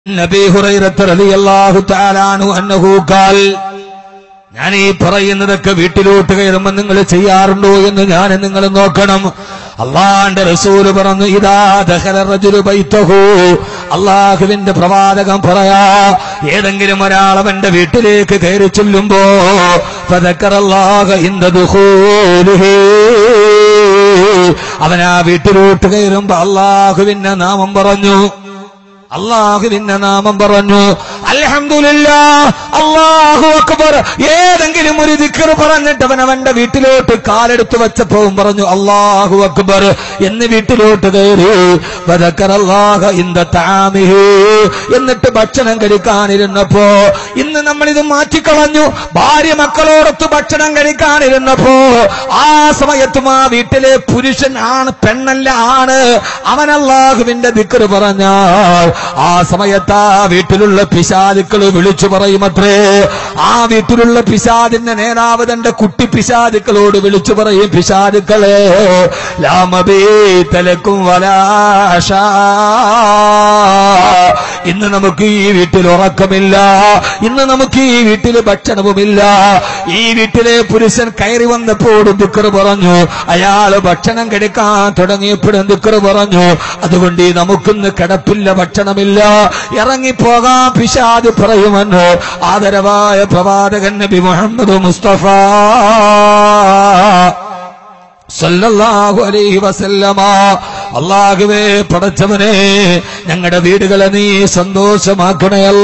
നബി ഹുറൈറത്ത് റളിയല്ലാഹു തആലാനു അന്നഹു ഖാൽ ഞാൻ ഈ പറയുന്നതൊക്കെ വീട്ടിലോട്ട് കയറുമ്പോൾ നിങ്ങൾ ചെയ്യാറുണ്ടോ എന്ന് ഞാൻ നിങ്ങൾ നോക്കണം അള്ളാന്റെ റസൂല് പറഞ്ഞു ഇതാ ദഹല റജുലു ബൈത്തഹു അള്ളാഹുവിന്റെ പ്രവാചകം പറയാ ഏതെങ്കിലും ഒരാൾ അവന്റെ വീട്ടിലേക്ക് കയറി ചെല്ലുമ്പോ ഫദക്കറല്ലാഹ ഇൻദ ദുഖൂലിഹി. അവൻ ആ വീട്ടിലോട്ട് കയറുമ്പോ അള്ളാഹുവിന്റെ നാമം പറഞ്ഞു അള്ളാഹുവിന്റെ നാമം പറഞ്ഞു അൽഹംദുലില്ലാ അള്ളാഹു അക്ബർ ഏതെങ്കിലും ഒരു ദിക്കർ പറഞ്ഞിട്ട് അവൻ അവന്റെ വീട്ടിലോട്ട് കാലെടുത്ത് വെച്ചപ്പോഴും പറഞ്ഞു അള്ളാഹു അക്ബർ എന്ന് വീട്ടിലോട്ട് കയറി വദക്കറല്ലാഹ ഇന്ദ തആമിഹി. എന്നിട്ട് ഭക്ഷണം കഴിക്കാനിരുന്നപ്പോ ഇന്ന് നമ്മൾ ഇത് മാറ്റിക്കളഞ്ഞു ഭാര്യ മക്കളോടൊത്ത് ഭക്ഷണം കഴിക്കാനിരുന്നപ്പോ ആ സമയത്തും ആ വീട്ടിലെ പുരുഷൻ ആണ് പെണ്ണല്ല ആണ് അവൻ അള്ളാഹുവിന്റെ ദിക്കർ പറഞ്ഞാൽ ആ സമയത്ത് ആ വീട്ടിലുള്ള പിശാചുക്കൾ വിളിച്ചു പറയുമത്രേ ആ വീട്ടിലുള്ള പിശാദിന്റെ നേതാവ് തന്റെ കുട്ടി പിശാചുക്കളോട് വിളിച്ചു പറയും പിശാചുക്കളെ ലാമബീത്തലക്കും വലാശ ഇന്ന് നമുക്ക് ഈ വീട്ടിൽ ഉറക്കമില്ല ഇന്ന് നമുക്ക് ഈ വീട്ടിൽ ഭക്ഷണവുമില്ല ഈ വീട്ടിലെ പുരുഷൻ കയറി വന്നപ്പോഴും ദുഃഖർ പറഞ്ഞു അയാള് ഭക്ഷണം കഴിക്കാൻ തുടങ്ങിയപ്പോഴും ദുഃഖർ പറഞ്ഞു അതുകൊണ്ട് ഈ നമുക്കിന്ന് കിടപ്പില്ല ഭക്ഷണമില്ല ഇറങ്ങിപ്പോകാൻ പിശാദ് പറയുമെന്ന് ആദരവായ പ്രവാചകൻ നബി മുഹമ്മദ് മുസ്തഫ സല്ലല്ലാഹു അലൈഹി വസല്ലമ അള്ളാഹുവേ പടച്ചവനെ ഞങ്ങളുടെ വീടുകളെ നീ സന്തോഷമാക്കണയല്ല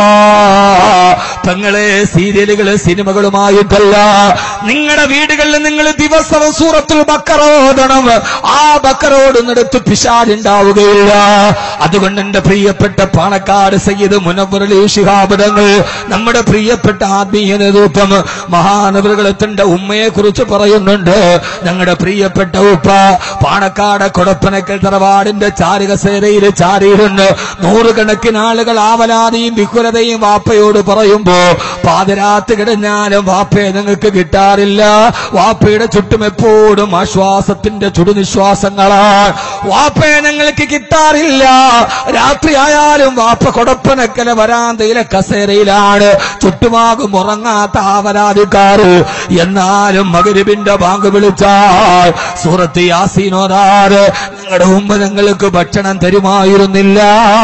തങ്ങളെ സീരിയലുകള് സിനിമകളുമായിട്ടല്ല നിങ്ങളുടെ വീടുകളിൽ നിങ്ങൾ ദിവസവും സൂറത്തുൽ ബക്കറ ഓതണം ആ ബക്കറോടുന്നിടത്ത് പിശാലുണ്ടാവുകയില്ല അതുകൊണ്ട് എന്റെ പ്രിയപ്പെട്ട പാണക്കാട് സയ്യിദ് മുനവറലി ശിഹാബിടങ്ങൾ നമ്മുടെ പ്രിയപ്പെട്ട ആത്മീയ നേതൃത്വം മഹാനവറുകളെ തന്റെ ഉമ്മയെ കുറിച്ച് പറയുന്നുണ്ട് ഞങ്ങളുടെ പ്രിയപ്പെട്ട ഉപ്പ പാണക്കാട് കൊടപ്പനക്കൽ തറവാടിന്റെ ചാരുകസേരയിൽ ചാരിയിരുന്ന് നൂറുകണക്കിന് ആളുകൾ ആവലാതിയും വിഹുലതയും വാപ്പയോട് പറയുമ്പോ പാതിരാത്ത് കിടഞ്ഞാലും വാപ്പയെ നിങ്ങൾക്ക് കിട്ടാറില്ല വാപ്പയുടെ ചുറ്റും എപ്പോഴും ആശ്വാസത്തിന്റെ ചുടുനിശ്വാസങ്ങളാണ് വാപ്പയെ ഞങ്ങൾക്ക് കിട്ടാറില്ല രാത്രി ആയാലും വാപ്പ കൊടപ്പനക്കല വരാന്തയിലെ കസേരയിലാണ് ചുറ്റുമാകും ഉറങ്ങാത്ത ആവലാതിക്കാറ് എന്നാലും മകരിബിന്റെ ബാങ്ക് വിളിച്ചാൽ സൂറത്ത് യാസീനോദാറ് നിങ്ങളുടെ മുമ്പ് ഞങ്ങൾക്ക് ഭക്ഷണം തരുമായിരുന്നില്ല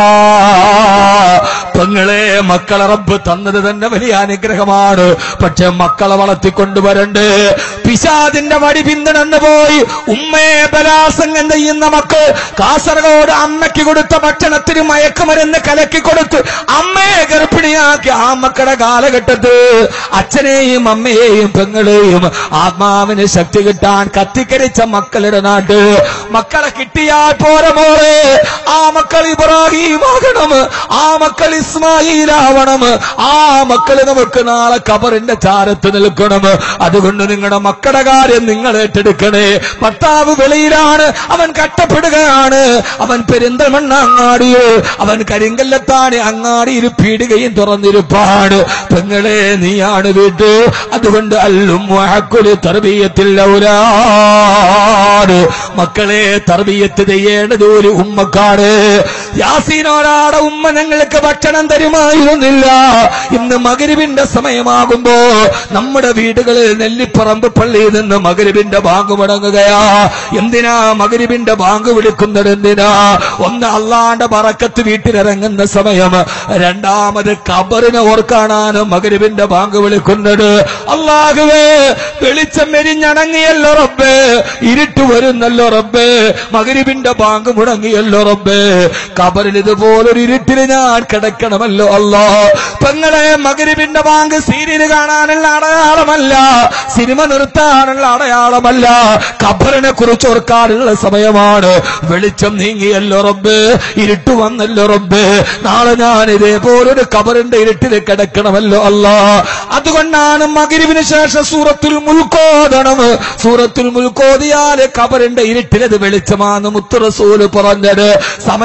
പെങ്ങളെ മക്കളെ റബ്ബ് തന്നത് തന്നെ വലിയ അനുഗ്രഹമാണ് പക്ഷെ മക്കളെ വളർത്തിക്കൊണ്ടുവരണ്ട് പിശാദിന്റെ വടി പിന്തുടർന്നു പോയി ഉമ്മയെ ബലാസംഗം ചെയ്യുന്ന മക്കൾ കാസർഗോഡ് അമ്മയ്ക്ക് കൊടുത്ത ഭക്ഷണത്തിന് മയക്കുമരുന്ന് കലക്കി കൊടുത്ത് അമ്മയെ ഗർഭിണിയാക്കി ആ മക്കളുടെ കാലഘട്ടത്ത് അച്ഛനെയും അമ്മയെയും പെങ്ങളെയും ആത്മാവിന് ശക്തി കിട്ടാൻ കത്തിക്കരിച്ച മക്കളുടെ നാട്ട് മക്കളെ കിട്ടിയാൽ പോരെ മോളെ ആ മക്കൾ ഇബ്രാഹിം ആകണം ആ മക്കൾ ഇസ്മായിലാവണം ആ മക്കള് നമുക്ക് നാളെ കബറിന്റെ ചാരത്ത് നിൽക്കണം അതുകൊണ്ട് നിങ്ങളുടെ മക്കളുടെ കാര്യം നിങ്ങൾ ഏറ്റെടുക്കണേ ഭർത്താവ് വെളിയിലാണ് അവൻ കട്ടപ്പെടുകയാണ് അവൻ പെരിന്തൽമണ്ണ അങ്ങാടിയോ അവൻ കരിങ്കല്ലത്താണ് അങ്ങാടിയിൽ പീടുകയും തുറന്നിരുപ്പാണ് പെങ്ങളെ നീയാണ് വീട്ട് അതുകൊണ്ട് അല്ലും വഴക്കുല് തർബീയത്തിൽ ഔലാട് മക്കളെ തർബീയത്ത് ചെയ്യേണ്ടത് ഒരു ഉമ്മക്കാണ് യാസീനോടാടെ ഉമ്മ ഞങ്ങൾക്ക് ഭക്ഷണം തരുമായിരുന്നില്ല ഇന്ന് മകരിവിന്റെ സമയമാകുമ്പോ നമ്മുടെ വീടുകളിൽ നെല്ലിപ്പറമ്പ് പള്ളിയിൽ നിന്ന് മകരിവിന്റെ ബാങ്ക് മുടങ്ങുകയാ എന്തിനാ മകരിവിന്റെ ബാങ്ക് വിളിക്കുന്നത് എന്തിനാ ഒന്ന് അള്ളാന്റെ പറക്കത്ത് വീട്ടിലിറങ്ങുന്ന സമയം രണ്ടാമത് കബറിനെ ഓർക്കാനാണ് മകരിവിന്റെ ബാങ്ക് വിളിക്കുന്നത് അള്ളാഹുവേ വെളിച്ചം എരിഞ്ഞണങ്ങിയല്ലോ റബ്ബേ ഇരുട്ട് വരുന്നല്ലോ റബ്ബേ മകരിവിന്റെ ബാങ്ക് മുടങ്ങിയല്ലോ റബ്ബേ കബറിൽ ഇതുപോലൊരു ഇരുട്ടിൽ ഞാൻ കിടക്കണമല്ലോ അല്ലോ പെങ്ങളെ മകരിവിന്റെ ബാങ്ക് സീരിയൽ കാണാനുള്ള അടയാളമല്ല സിനിമ നിർത്താനുള്ള അടയാളമല്ല കബറിനെ കുറിച്ച് ഓർക്കാനുള്ള സമയമാണ് വെളിച്ചം നീങ്ങിയല്ലോ റബ്ബ് ഇരുട്ട് വന്നല്ലോ റബ്ബ് നാളെ ഞാൻ ഇതേപോലൊരു കബറിന്റെ ഇരുട്ടിൽ കിടക്കണമല്ലോ അല്ല അതുകൊണ്ടാണ് മകരിവിന് ശേഷം സൂറത്തുൽ മുൽക്കോദണം സൂറത്തുൽ മുൽക്കോദിയാല് കബറിന്റെ ഇരുട്ടിലത് വെളിച്ചമാന്ന് മുത്തുറസൂല് പറഞ്ഞത് സമയമില്ലാത്ത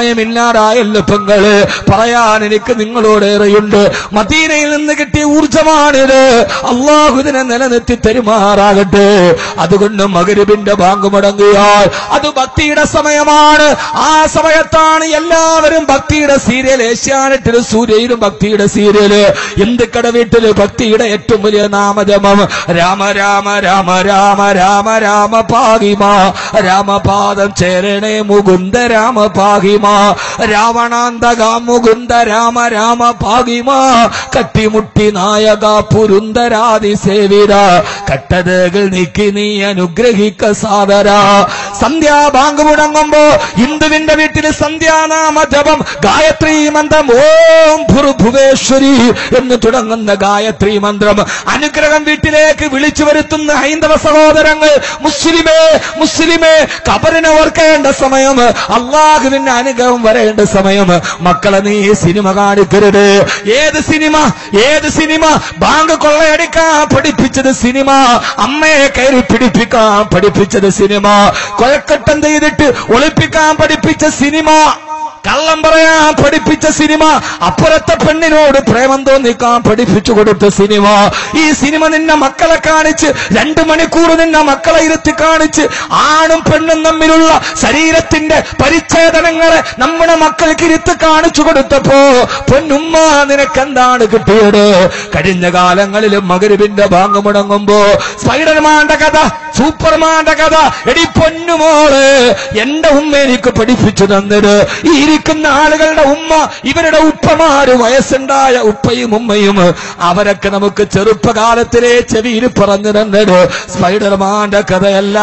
ഉമ്മമാരായല്ലോ പെങ്ങള് പറയാൻ എനിക്ക് നിങ്ങളോടേറെയുണ്ട് മദീനയിൽ നിന്ന് കിട്ടിയ ഊർജമാണിത് അള്ളാഹു ഇതിനെ നിലനിർത്തി തരുമാറാകട്ടെ അതുകൊണ്ട് മകരിബിന്റെ ബാങ്ക് മുടങ്ങിയാൽ അത് ഭക്തിയുടെ സമയമാണ് ആ സമയത്താണ് എല്ലാവരും ഭക്തിയുടെ സീരിയൽ ഏഷ്യാനെറ്റിലും സൂര്യയിലും ഭക്തിയുടെ സീരിയല് ഹിന്ദുക്കട വീട്ടില് ഭക്തിയുടെ ഏറ്റവും വലിയ നാമജപം രാമ രാമ രാമ രാമ രാമ രാമ പാഹിമ രാമപാദം ചേരണേ മുകുന്ദ രാമ പാഹിമ രാവണാന്തക മുകുന്ദ രാമ രാമ പാഹിമ കട്ടിമുട്ടി നായക പുരുന്തരാതി സേവിര കട്ടതകൾ നീക്കി നീ അനുഗ്രഹിക്ക സാദര സന്ധ്യാബാങ്ക് മുടങ്ങുമ്പോ ഹിന്ദുവിന്റെ വീട്ടിൽ സന്ധ്യാനാമ ജപം ഗായത്രി മന്ത്രം ഓം ഭുർഭുവേശ്വരി എന്ന് തുടങ്ങുന്ന ഗായത്രി മന്ത്രം അനുഗ്രഹം വീട്ടിലേക്ക് വിളിച്ചു വരുത്തുന്ന ഹൈന്ദവ സഹോദരങ്ങൾ മുസ്ലിമേ മുസ്ലിമേ കബറിനെ ഓർക്കേണ്ട സമയം അള്ളാഹുവിന്റെ അനുഗ്രഹം വരേണ്ട സമയം മക്കളെ നീ സിനിമ കാണിക്കരുത് ഏത് സിനിമ ഏത് സിനിമ ബാങ്ക് കൊള്ളയടിക്കാൻ പഠിപ്പിച്ചത് സിനിമ അമ്മയെ കയറി പിടിപ്പിക്കാൻ പഠിപ്പിച്ചത് സിനിമ കൊഴക്കട്ടം ചെയ്തിട്ട് ഒളിപ്പിക്കാൻ പഠിപ്പിച്ച സിനിമ കള്ളം പറയാൻ പഠിപ്പിച്ച സിനിമ അപ്പുറത്തെ പെണ്ണിനോട് പ്രേമം തോന്നിക്കാൻ പഠിപ്പിച്ചു കൊടുത്ത സിനിമ ഈ സിനിമ നിന്നെ മക്കളെ കാണിച്ച് രണ്ടു മണിക്കൂർ നിന്നെ മക്കളെ ഇരുത്തി കാണിച്ച് ആണും പെണ്ണും തമ്മിലുള്ള ശരീരത്തിന്റെ പരിച്ഛേദനങ്ങളെ നമ്മുടെ മക്കൾക്ക് ഇരുത്ത് കാണിച്ചു കൊടുത്തപ്പോ പൊന്നുമ്മ നിനക്കെന്താണ് കിട്ടിയത് കഴിഞ്ഞ കാലങ്ങളിൽ മകരുവിന്റെ ബാങ്ക് മുടങ്ങുമ്പോ സ്പൈഡർമാന്റെ കഥ സൂപ്പർമാന്റെ കഥ എടി പൊന്നുമോള് എന്റെ ഉമ്മ എനിക്ക് പഠിപ്പിച്ചു തന്നത് ഈ ഇരിക്കുന്ന ആളുകളുടെ ഉമ്മ ഇവരുടെ ഉപ്പമാര് വയസ്സുണ്ടായ ഉപ്പയും ഉമ്മയും അവരൊക്കെ നമുക്ക് ചെറുപ്പകാലത്തിലെ ചെവിയിൽ പറഞ്ഞു തന്നത് സ്പൈഡർമാന്റെ കഥയല്ല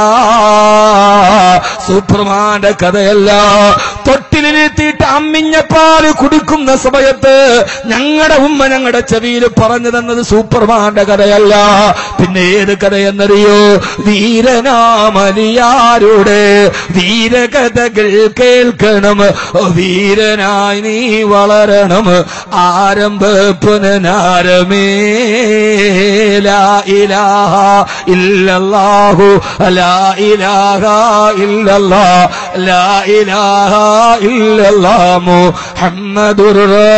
സൂപ്പർമാന്റെ കഥയല്ല തൊട്ടിലിരുത്തിയിട്ട് അമ്മിഞ്ഞപ്പാല് കുടിക്കുന്ന സമയത്ത് ഞങ്ങളുടെ ഉമ്മ ഞങ്ങളുടെ ചെവിയിൽ പറഞ്ഞു തന്നത് സൂപ്പർമാന്റെ കഥയല്ല പിന്നെ ഏത് കഥയെന്നറിയോ വീരനാമലിയാരുടെ വീരകഥകൾ കേൾക്കണം വീരനായി നീ വളരണം ആരംഭ പുനനാരമേ ലാ ഇലാഹ ഇല്ലല്ലാഹു ലാ ഇലാഹ ഇല്ലല്ലാ ലാ ഇലാഹ ഇല്ലല്ലാ മുഹമ്മദുർ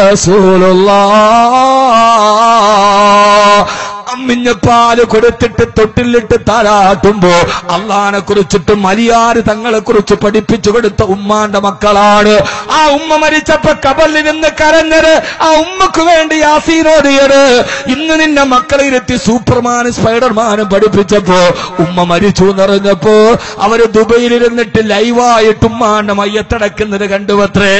റസൂലുള്ളാഹ് അമ്മിഞ്ഞപ്പാല് കൊടുത്തിട്ട് തൊട്ടിലിട്ട് താരാട്ടുമ്പോ അള്ളഹാനെ കുറിച്ചിട്ട് മലിയാര് തങ്ങളെ കുറിച്ച് പഠിപ്പിച്ചു കൊടുത്ത ഉമ്മാന്റെ മക്കളാണ് ആ ഉമ്മ മരിച്ചപ്പോ കബലിൽ നിന്ന് കരഞ്ഞത് ആ ഉമ്മക്ക് വേണ്ടി യാസീനോദിയത് ഇന്ന് നിന്നെ മക്കളെ ഇരുത്തി സൂപ്പർമാനും സ്പൈഡർമാനും പഠിപ്പിച്ചപ്പോ ഉമ്മ മരിച്ചു എന്നറിഞ്ഞപ്പോ അവര് ദുബൈയിലിരുന്നിട്ട് ലൈവായിട്ട് ഉമ്മാന്റെ മയ്യത്തടക്കുന്നത് കണ്ടുവത്രേ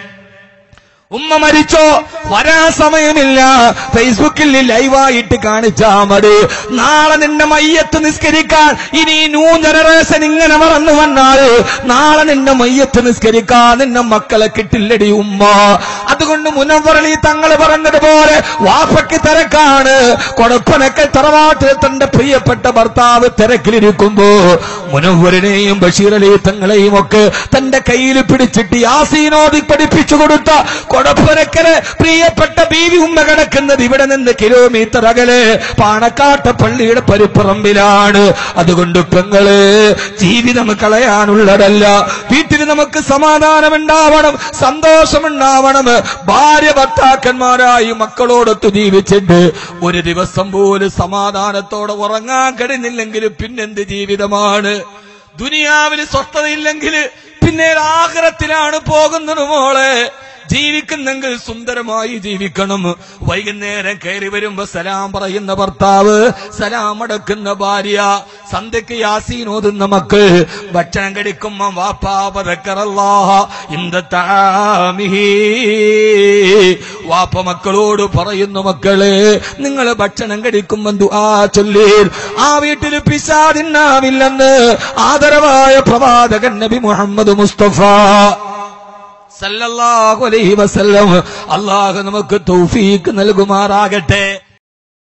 ഉമ്മ മരിച്ചോ വരാൻ സമയമില്ല ഫേസ്ബുക്കിൽ ലൈവായിട്ട് കാണിച്ചാ മതി നാളെ നിന്റെ മയ്യത്ത് നിസ്കരിക്കാൻ ഇനി ന്യൂ ജനറേഷൻ ഇങ്ങനെ വളർന്നു വന്നാൽ നാളെ നിന്റെ മയ്യത്ത് നിസ്കരിക്കാൻ നിന്റെ മക്കളെ കിട്ടില്ലടി ഉമ്മ അതുകൊണ്ട് മുനവറളി തങ്ങൾ പറഞ്ഞതുപോലെ വാപ്പയ്ക്ക് തിരക്കാണ് കൊടപ്പനൊക്കെ തറവാട്ടിൽ തന്റെ പ്രിയപ്പെട്ട ഭർത്താവ് തിരക്കിലിരിക്കുമ്പോ മുനവറിനെയും ബഷീർ അലി തങ്ങളെയും ഒക്കെ തന്റെ കയ്യിൽ പിടിച്ചിട്ട് യാസീനോദി പഠിപ്പിച്ചു കൊടുത്ത കൊടപ്പനക്കര് പ്രിയപ്പെട്ട ബീവി ഉമ്മ കിടക്കുന്നത് ഇവിടെ നിന്ന് കിലോമീറ്റർ അകലെ പാണക്കാട്ട് പള്ളിയുടെ പരിപ്പറമ്പിലാണ് അതുകൊണ്ട് പെങ്ങള് ജീവിതം കളയാനുള്ളതല്ല വീട്ടിൽ നമുക്ക് സമാധാനമുണ്ടാവണം സന്തോഷമുണ്ടാവണം ഭാര്യ ഭർത്താക്കന്മാരായി മക്കളോടൊത്ത് ജീവിച്ചിട്ട് ഒരു ദിവസം പോലും സമാധാനത്തോടെ ഉറങ്ങാൻ കഴിഞ്ഞില്ലെങ്കിൽ പിന്നെന്ത് ജീവിതമാണ് ദുനിയാവിൽ സ്വസ്ഥതയില്ലെങ്കിൽ പിന്നെ ആഗ്രഹത്തിലാണ് പോകുന്നത് മോളെ ജീവിക്കുന്നെങ്കിൽ സുന്ദരമായി ജീവിക്കണം വൈകുന്നേരം കയറി വരുമ്പോ സലാം പറയുന്ന ഭർത്താവ് സലാം അടക്കുന്ന ഭാര്യ സന്ധ്യക്ക് യാസീൻ ഓതുന്ന മക്കൾ ഭക്ഷണം കഴിക്കുമ്പോ വാപ്പാപതക്കറല്ലാഹ ഇന്ത താമിഹി വാപ്പ മക്കളോട് പറയുന്നു മക്കളെ നിങ്ങൾ ഭക്ഷണം കഴിക്കുമ്പോ ദുആ ചൊല്ലീർ ആ വീട്ടിൽ പിശാദിന്നാവില്ലെന്ന് ആദരവായ പ്രവാചകൻ നബി മുഹമ്മദ് മുസ്തഫ സല്ലല്ലാഹു അലൈഹി വസല്ലം അള്ളാഹു നമുക്ക് തൗഫീക്ക് നൽകുമാറാകട്ടെ